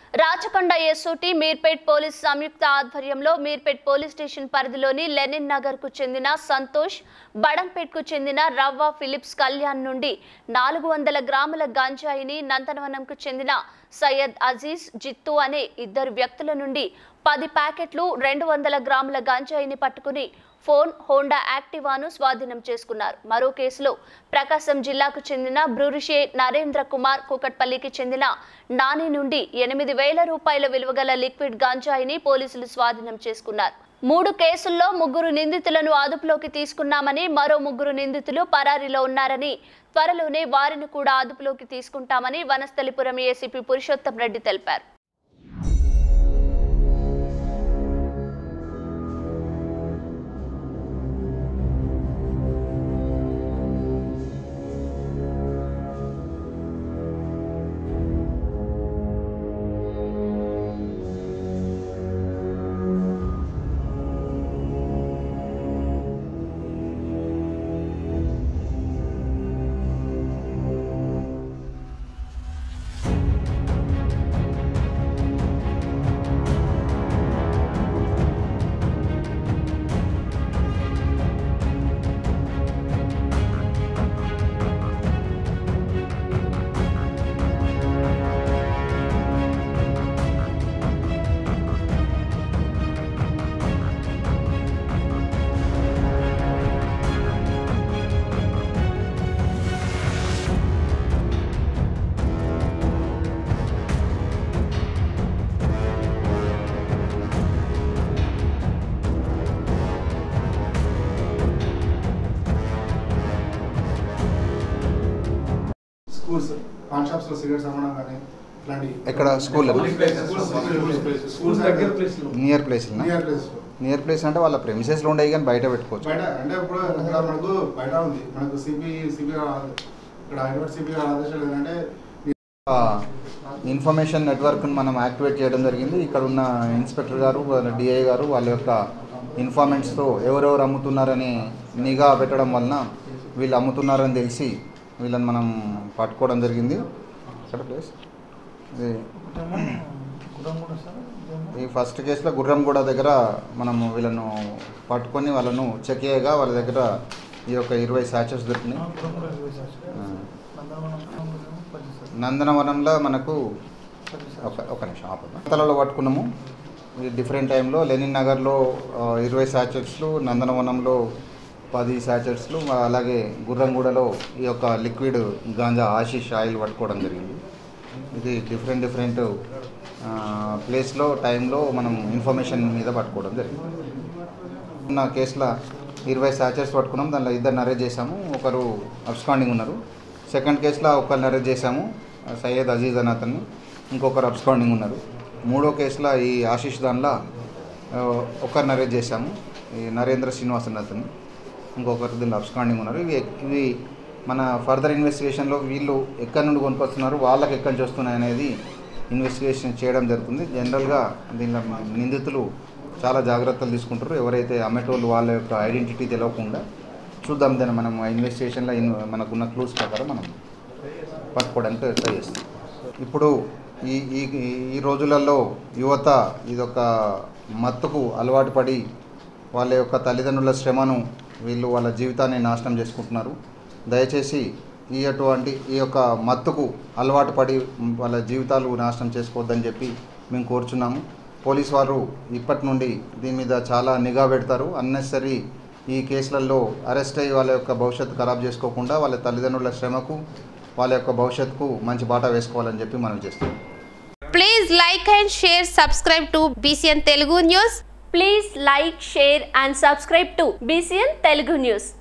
Rachakonda SOT Meerpet police సంయుక్త ఆధ్వర్యంలో Meerpet police station పరిధిలోని లెనిన్ నగర్ కు చెందిన సంతోష్ బడంపేట్ కు చెందిన రవ్వ ఫిలిప్స్ కళ్యాణ్ నుండి నాలుగు వందల గ్రాముల గంజాయిని నందనవనంకు చెందిన సయ్యద్ అజీజ్ జిత్తు అనే ఇద్దరు వ్యక్తుల నుండి పది ప్యాకెట్లు రెండు వందల గ్రాముల గంజాయిని పట్టుకుని ఫోన్ హోండా యాక్టివాను స్వాధీనం చేసుకున్నారు మరో కేసులో ప్రకాశం జిల్లాకు చెందిన బ్రూరిషే నరేంద్ర కుమార్ కూకట్పల్లికి చెందిన నాని నుండి ఎనిమిది వేల రూపాయల విలువగల లిక్విడ్ గంజాయిని పోలీసులు స్వాధీనం చేసుకున్నారు మూడు కేసుల్లో ముగ్గురు నిందితులను అదుపులోకి తీసుకున్నామని మరో ముగ్గురు నిందితులు పరారీలో ఉన్నారని త్వరలోనే వారిని కూడా అదుపులోకి తీసుకుంటామని వనస్థలిపురం ఏసీపీ పురుషోత్తం రెడ్డి తెలిపారు స్కూల్స్ పాన్ షాప్స్ లో సిగరెట్స్ అమ్మడం కానీ ఇట్లాంటి ఎక్కడ స్కూల్లో స్కూల్స్ దగ్గర place near place near place near place అంటే వాళ్ళ ప్రెమిసెస్లో ఉండేవి కానీ బయట పెట్టుకోవచ్చు బయట అంటే ఇప్పుడు ఇక్కడ మనకు బయట ఉంది మనకు సిపి సిపి ఇక్కడ హైదరాబాద్ సిపి గారి ఆదేశాలు ఏంటంటే ఆ, ఇన్ఫర్మేషన్ నెట్వర్క్ను మనం యాక్టివేట్ చేయడం జరిగింది ఇక్కడ ఉన్న ఇన్స్పెక్టర్ గారు వాళ్ళ డిఐ గారు వాళ్ళ యొక్క ఇన్ఫార్మెంట్స్తో ఎవరెవరు అమ్ముతున్నారని నిఘా పెట్టడం వలన వీళ్ళు అమ్ముతున్నారని తెలిసి వీళ్ళని మనం పట్టుకోవడం జరిగింది ఎక్కడ ప్లేస్ ఇది ఈ ఫస్ట్ కేసులో గుర్రంగూడ దగ్గర మనము వీళ్ళను పట్టుకొని వాళ్ళను చెక్ చేయగా వాళ్ళ దగ్గర ఈ యొక్క ఇరవై శాచెస్ దొరికినాయి ఆ. నందనవనంలో మనకు ఒక ఒక నిమిషం ఆపండి తలలో పట్టుకున్నాము ఇది డిఫరెంట్ టైంలో లెనిన్ నగర్లో ఆ, ఇరవై శాచెట్స్లు నందనవనంలో పది శాచెట్స్లు అలాగే గుర్రంగూడలో ఈ యొక్క లిక్విడ్ గాంజా ఆశీష్ ఆయిల్ పట్టుకోవడం జరిగింది ఇది డిఫరెంట్ డిఫరెంట్ ప్లేస్లో టైంలో మనం ఇన్ఫర్మేషన్ మీద పట్టుకోవడం జరిగింది ఉన్న కేసులో ఇరవై శాచెట్స్ పట్టుకున్నాం దానిలో ఇద్దరు అరెస్ట్ చేశాము ఒకరు అబ్స్కాండింగ్ ఉన్నారు సెకండ్ కేసులో ఒకరిని అరెస్ట్ చేశాము సయ్యద్ అజీజ్ అని అతన్ని ఇంకొకరు అబ్స్కాండింగ్ ఉన్నారు మూడో కేసులో ఈ ఆశీష్ దానిలో ఆ, ఒకరిని అరెస్ట్ చేశాము ఈ నరేంద్ర శ్రీనివాస్ అని అతన్ని ఇంకొకరు దీనిలో అబ్స్కాండింగ్ ఉన్నారు ఇవి ఇవి మన ఫర్దర్ ఇన్వెస్టిగేషన్లో వీళ్ళు ఎక్కడి నుండి కొనుక్కొస్తున్నారు వాళ్ళకి ఎక్కడి నుంచి వస్తున్నాయి అనేది ఇన్వెస్టిగేషన్ చేయడం జరుగుతుంది జనరల్గా దీనిలో నిందితులు చాలా జాగ్రత్తలు తీసుకుంటారు ఎవరైతే అమ్మేటోళ్ళు వాళ్ళ యొక్క ఐడెంటిటీ తెలియకుండా చూద్దాం దాన్ని మనం ఆ ఇన్వెస్టిగేషన్లో ఇన్ మనకున్న క్లూస్ ప్రకారం మనం పట్టుకోవడానికి ట్రై చేస్తాం ఇప్పుడు ఈ ఈ ఈ రోజులలో యువత ఇదొక మత్తుకు అలవాటు పడి వాళ్ళ యొక్క తల్లిదండ్రుల శ్రమను వీళ్ళు వాళ్ళ జీవితాన్ని నాశనం చేసుకుంటున్నారు దయచేసి ఈ అటువంటి ఈ యొక్క మత్తుకు అలవాటు పడి వాళ్ళ జీవితాలు నాశనం చేసుకోవద్దని చెప్పి మేము కోరుచున్నాము పోలీస్ వారు ఇప్పటి నుండి దీని మీద చాలా నిఘా పెడతారు అన్నెసరీ ఈ కేసులలో అరెస్ట్ అయ్యి వాళ్ళ యొక్క భవిష్యత్తు ఖరాబ్ చేసుకోకుండా వాళ్ళ తల్లిదండ్రుల శ్రమకు వాళ్ళ యొక్క భవిష్యత్తుకు మంచి బాట వేసుకోవాలని చెప్పి మనం చేస్తాం Please like and share, subscribe to BCN Telugu News. Please like share and subscribe to BCN Telugu news